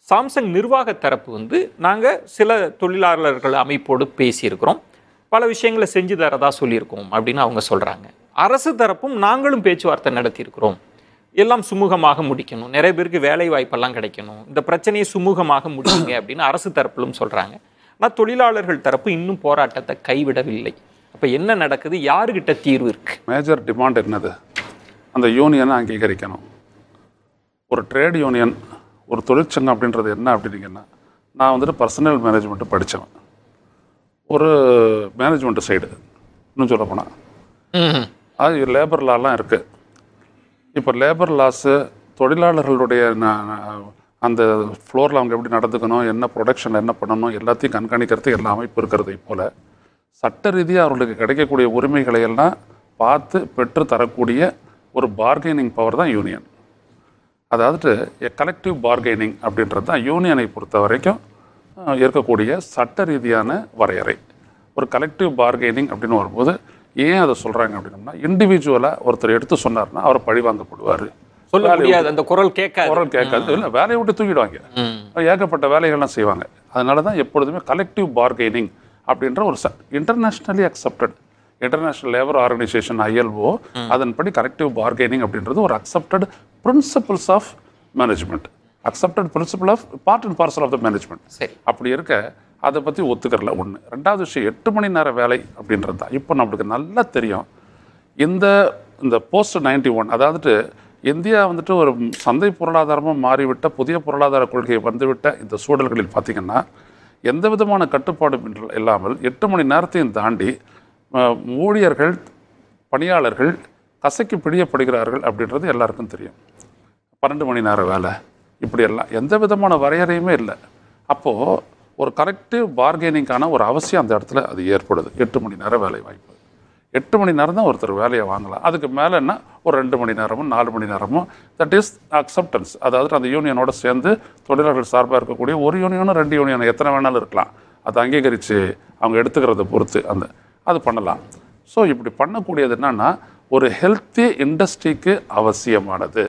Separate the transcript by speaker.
Speaker 1: Samsung நிர்வாக தரப்பு வந்து நாங்கள் சில தொழிலாளர்கள் அமைப்போடு பேசியிருக்கிறோம் பல விஷயங்களை செஞ்சு தரதா சொல்லியிருக்கோம் அப்படின்னு அவங்க சொல்கிறாங்க அரசு தரப்பும் நாங்களும் பேச்சுவார்த்தை நடத்தியிருக்கிறோம் எல்லாம் சுமூகமாக முடிக்கணும் நிறைய பேருக்கு வேலை வாய்ப்பெல்லாம் கிடைக்கணும் இந்த பிரச்சனையை சுமூகமாக முடியுங்க அப்படின்னு அரசு தரப்பிலும் சொல்கிறாங்க ஆனால் தொழிலாளர்கள் தரப்பு இன்னும் போராட்டத்தை கைவிடவில்லை அப்போ என்ன நடக்குது யாருக்கிட்ட தீர்வு இருக்கு
Speaker 2: மேஜர் டிமாண்ட் என்னது அந்த யூனியனை அங்கீகரிக்கணும் ஒரு ட்ரேட் யூனியன் ஒரு தொழிற்சங்கம் அப்படின்றது என்ன அப்படின்னீங்கன்னா நான் வந்துட்டு பர்சனல் மேனேஜ்மெண்ட்டு படித்தவன் ஒரு மேனேஜ்மெண்ட் சைடு இன்னும் சொல்ல போனால் அது லேபர் லாலாம் இருக்குது இப்போ லேபர் லாஸு தொழிலாளர்களுடைய ந- ந- அந்த ஃப்ளோரில் அவங்க எப்படி நடந்துக்கணும் என்ன ப்ரொடக்ஷன் என்ன பண்ணணும் எல்லாத்தையும் கண்காணிக்கிறதுக்கு எல்லா அமைப்பு இருக்கிறதை போல் சட்ட ரீதியாக அவர்களுக்கு கிடைக்கக்கூடிய உரிமைகளை எல்லாம் பார்த்து பெற்று தரக்கூடிய ஒரு பார்கெனிங் பவர் தான் யூனியன் அதாவது கலெக்டிவ் பார்கெனிங் அப்படின்றது தான் யூனியனை பொறுத்த வரைக்கும் அஹ், இருக்கக்கூடிய சட்ட ரீதியான வரையறை ஒரு கலெக்டிவ் பார்கெனிங் அப்படின்னு வரும்போது ஏன் அதை சொல்கிறாங்க அப்படின்னம்னா இண்டிவிஜுவலாக ஒருத்தர் எடுத்து சொன்னார்னா அவர் பழிவாங்கப்படுவார்
Speaker 1: சொல்ல முடியாது அந்த குரல் கேட்காது
Speaker 2: குரல் கேட்காது இல்லை வேலையை விட்டு தூக்கிடுவாங்க ஏகப்பட்ட வேலைகள்லாம் செய்வாங்க அதனால தான் எப்பொழுதுமே கலெக்டிவ் பார்கெனிங் அப்படின்ற ஒரு internationally accepted international labour organisation ILO அதன்படி கலெக்டிவ் பார்கெனிங் அப்படின்றது ஒரு accepted principles of management accepted principle of part and parcel of the management
Speaker 1: சரி
Speaker 2: அப்படி இருக்க அதை பற்றி ஒத்துக்கிறல ஒன்று ரெண்டாவது விஷயம் எட்டு மணி நேர வேலை அப்படின்றது தான் இப்போ நம்மளுக்கு நல்லா தெரியும் இந்த இந்த போஸ்ட் நைன்டி ஒன் அதாவது இந்தியா வந்துட்டு ஒரு சந்தை பொருளாதாரமாக மாறிவிட்ட புதிய பொருளாதார கொள்கை வந்துவிட்ட இந்த சூழல்களில் பார்த்திங்கன்னா எந்த விதமான கட்டுப்பாடும் இன்றி- இல்லாமல் எட்டு மணி நேரத்தையும் தாண்டி அஹ், ஊழியர்கள் பணியாளர்கள் கசக்கி பிடியப்படுகிறார்கள் அப்படின்றது எல்லாருக்கும் தெரியும் பன்னெண்டு மணி நேர வேலை இப்படியெல்லாம் எந்த விதமான வரையறையுமே இல்லை அப்போது ஒரு கரெக்டிவ் பார்கெனிங்கான ஒரு அவசியம் அந்த இடத்துல அது ஏற்படுது எட்டு மணி நேரம் வேலை வாய்ப்பு எட்டு மணி நேரம் தான் ஒருத்தர் வேலையை வாங்கலாம் அதுக்கு மேலேன்னா ஒரு ரெண்டு மணி நேரமும் நாலு மணி நேரமும் தட் இஸ் அக்செப்டன்ஸ் அதாவது அந்த யூனியனோட சேர்ந்து தொழிலாளர்கள் சார்பாக இருக்கக்கூடிய ஒரு யூனியனும் ரெண்டு யூனியனும் எத்தனை வேணாலும் இருக்கலாம் அதை அங்கீகரித்து அவங்க எடுத்துக்கிறத பொறுத்து அந்த அது பண்ணலாம் ஸோ இப்படி பண்ணக்கூடியது என்னன்னா ஒரு ஹெல்த்தி இண்டஸ்ட்ரிக்கு அவசியமானது